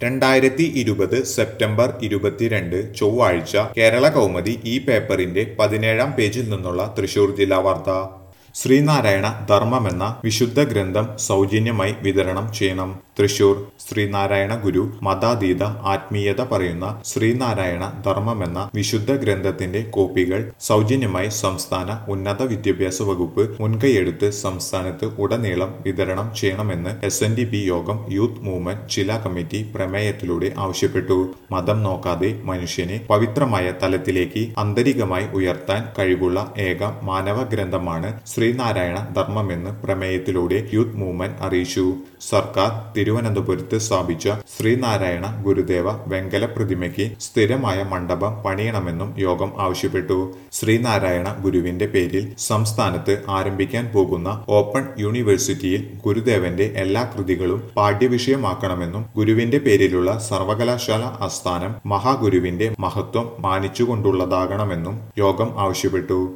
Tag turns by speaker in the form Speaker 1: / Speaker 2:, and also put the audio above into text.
Speaker 1: രണ്ടായിരത്തി ഇരുപത് സെപ്റ്റംബർ ഇരുപത്തിരണ്ട് ചൊവ്വാഴ്ച കേരള കൗമുദി ഈ പേപ്പറിന്റെ പതിനേഴാം പേജിൽ നിന്നുള്ള തൃശൂർ ജില്ലാ വാർത്ത ശ്രീനാരായണ ധർമ്മമെന്ന വിശുദ്ധ ഗ്രന്ഥം സൗജന്യമായി വിതരണം ചെയ്യണം തൃശൂർ ശ്രീനാരായണ ഗുരു മതാതീത ആത്മീയത പറയുന്ന ശ്രീനാരായണ ധർമ്മമെന്ന വിശുദ്ധ ഗ്രന്ഥത്തിന്റെ കോപ്പികൾ സൗജന്യമായി സംസ്ഥാന ഉന്നത വിദ്യാഭ്യാസ വകുപ്പ് മുൻകൈയെടുത്ത് സംസ്ഥാനത്ത് ഉടനീളം വിതരണം ചെയ്യണമെന്ന് S N D P Yogam youth movement ജില്ലാ കമ്മിറ്റി പ്രമേയത്തിലൂടെ ആവശ്യപ്പെട്ടു മതം നോക്കാതെ മനുഷ്യനെ പവിത്രമായ തലത്തിലേക്ക് ആന്തരികമായി ഉയർത്താൻ കഴിവുള്ള ഏക മാനവ ഗ്രന്ഥമാണ് ശ്രീനാരായണ ധർമ്മമെന്ന് പ്രമേയത്തിലൂടെ യൂത്ത് മൂവ്മെന്റ് അറിയിച്ചു സർക്കാർ തിരുവനന്തപുരത്ത് സ്ഥാപിച്ച ശ്രീനാരായണ ഗുരുദേവ വെങ്കല പ്രതിമയ്ക്ക് സ്ഥിരമായ മണ്ഡപം പണിയണമെന്നും യോഗം ആവശ്യപ്പെട്ടു ശ്രീനാരായണ ഗുരുവിന്റെ പേരിൽ സംസ്ഥാനത്ത് ആരംഭിക്കാൻ പോകുന്ന ഓപ്പൺ യൂണിവേഴ്സിറ്റിയിൽ ഗുരുദേവന്റെ എല്ലാ കൃതികളും പാഠ്യവിഷയമാക്കണമെന്നും ഗുരുവിന്റെ പേരിലുള്ള സർവകലാശാല ആസ്ഥാനം മഹാഗുരുവിന്റെ മഹത്വം മാനിച്ചുകൊണ്ടുള്ളതാകണമെന്നും യോഗം ആവശ്യപ്പെട്ടു